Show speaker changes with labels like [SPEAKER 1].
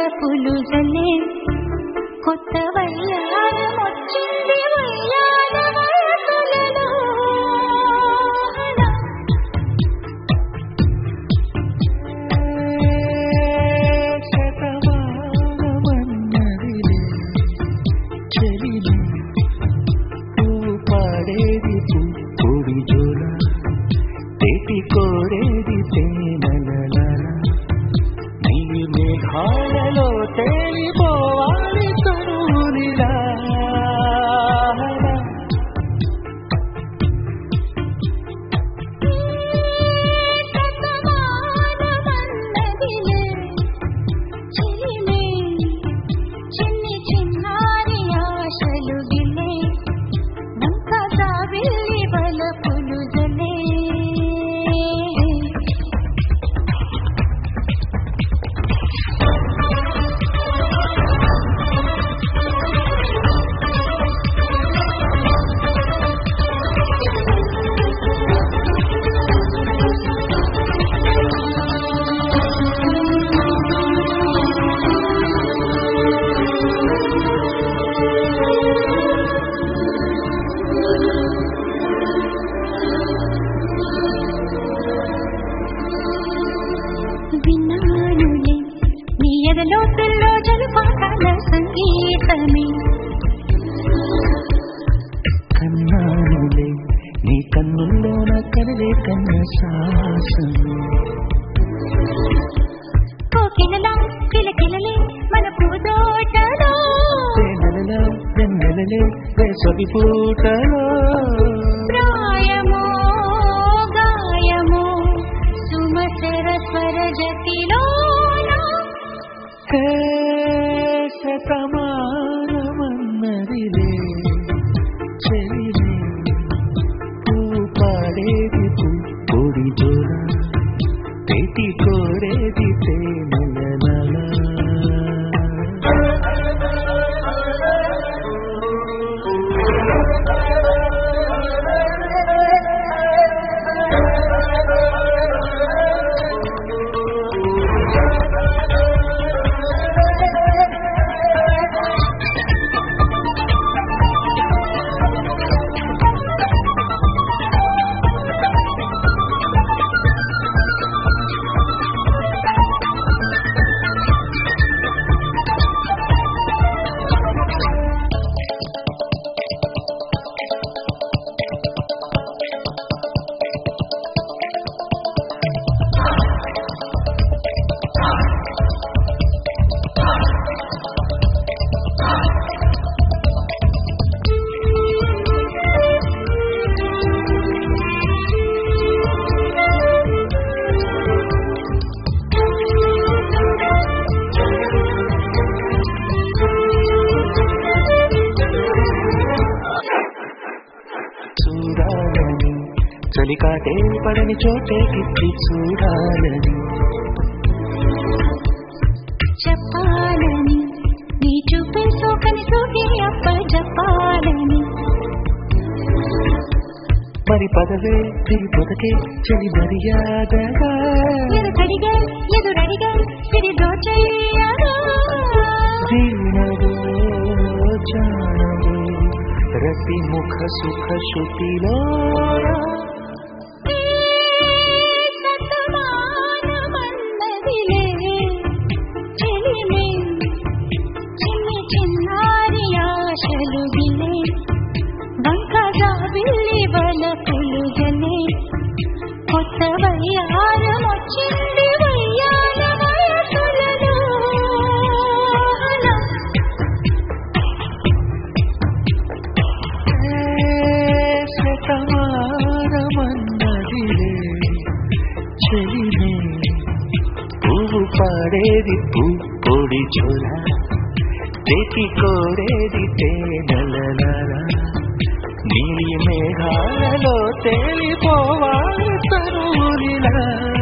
[SPEAKER 1] వలపులు జలే కొత్త వయ్యారం వచ్చింది వయ్యార వయసులలో
[SPEAKER 2] శతమానమన్నదిలే చెలిని పువ్వు పాడేది పొడి జోల తెటి కోరేది తేనెల నీలి మేఘాలలో తేలిపోవాలి తరువునిలా
[SPEAKER 1] శతమానమన్నదిలే చిలిమే చిన్ని చిన్నారి ఆశలు గిలే నంక సావిల్లి వలపులు జలే విన్నానులే నీ ఎదలోతుల్లో జలుపాకాల సంగీతమే
[SPEAKER 2] కన్నానులే నీ కన్నుల్లోన కలలే కన్న శాసనం
[SPEAKER 1] కోకిలలా కిలకిలలే మన పూదోటలో
[SPEAKER 2] తేనెలలా వెన్నెలలే వేసవి పూటలో
[SPEAKER 1] ప్రాయమో గాయమో సుమసర స్వర జతిలో
[SPEAKER 2] హే శతమానమన్నదిలే చెలినే పువ్వు పాడేది పొడి జోల పెట్టి కోరేది తేనెల చూడాలని చలికాటే పడని చోటే కిచ్చి చూడాలని
[SPEAKER 1] చెప్పాలని నీ చూపే సోకని సోకి అప్ప చెప్పాలని
[SPEAKER 2] మరి పదవే తిరి పొదకే చలి మర్యాదగా
[SPEAKER 1] ఎదురడిగే ఎదురడిగే సిరి దోచయ్యాగా
[SPEAKER 2] వీణవో జానవో రతి ముఖ సుఖ శృతిలో
[SPEAKER 1] సతమానమన్నదిలే చెలిమే చిన్ని చిన్నారి ఆశలు గిలే వంకగా విల్లి వలపులు గలే కొత్త వయ్యారం వచ్చింది వయ్యార వయసులలో
[SPEAKER 2] శతమానమన్నదిలే చెలినే పువ్వు పాడేది పూ పొడి చోల తెటి కోరేది తేనెల నీలి మేఘాలలో తేలిపోవాలి తరువునిలా